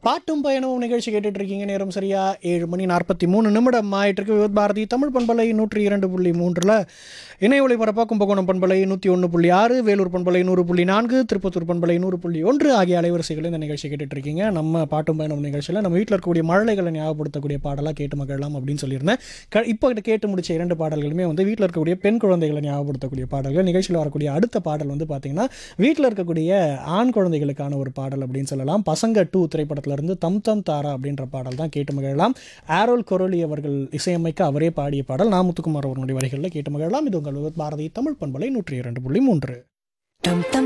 பாட்டும் பயணமும் நிகழ்ச்சி கேட்டுட்டு இருக்கீங்க நேரம் சரியா ஏழு மணி நாற்பத்தி மூணு நிமிடம் ஆயிட்டு இருக்கு விவத் பாரதி தமிழ் பண்பலை நூற்றி இரண்டு புள்ளி மூன்றில் இணைய ஒளிபரப்பா கும்பகோணம் பண்பலை நூற்றி ஒன்று புள்ளி ஆறு வேலூர் பண்பலை நூறு புள்ளி நான்கு திருப்பத்தூர் பண்பலை நூறு புள்ளி ஒன்று ஆகிய அலைவரிசைகளில் இந்த நிகழ்ச்சி கேட்டுட்டு இருக்கீங்க நம்ம பாட்டும் பயணம் நிகழ்ச்சியில் நம்ம வீட்டில் இருக்கக்கூடிய மழலைகளை ஞாபகப்படுத்தக்கூடிய பாடலாக கேட்டு மகிழலாம் அப்படின்னு சொல்லியிருந்தேன் க இப்போ கேட்டு முடிச்ச இரண்டு பாடல்களுமே வந்து வீட்டில் இருக்கக்கூடிய பெண் குழந்தைகளை ஞாபகப்படுத்தக்கூடிய பாடல்கள் நிகழ்ச்சியில் வரக்கூடிய அடுத்த பாடல் வந்து பார்த்தீங்கன்னா வீட்டில் இருக்கக்கூடிய ஆண் குழந்தைகளுக்கான ஒரு பாடல் அப்படின்னு சொல்லலாம் பசங்க டூ திரைப்படத்திலிருந்து தம் தம் தாரா அப்படின்ற பாடல் தான் கேட்டு மகிழலாம் ஆரோல் கொரோலி அவர்கள் இசையமைக்க அவரே பாடிய பாடல் நான் முத்துக்குமார் அவர்களுடைய வரிகளில் கேட்டு மகிழலாம் இது உங்கள் பாரதி தமிழ் பண்பலை நூற்றி இரண்டு புள்ளி மூன்று டம் டம்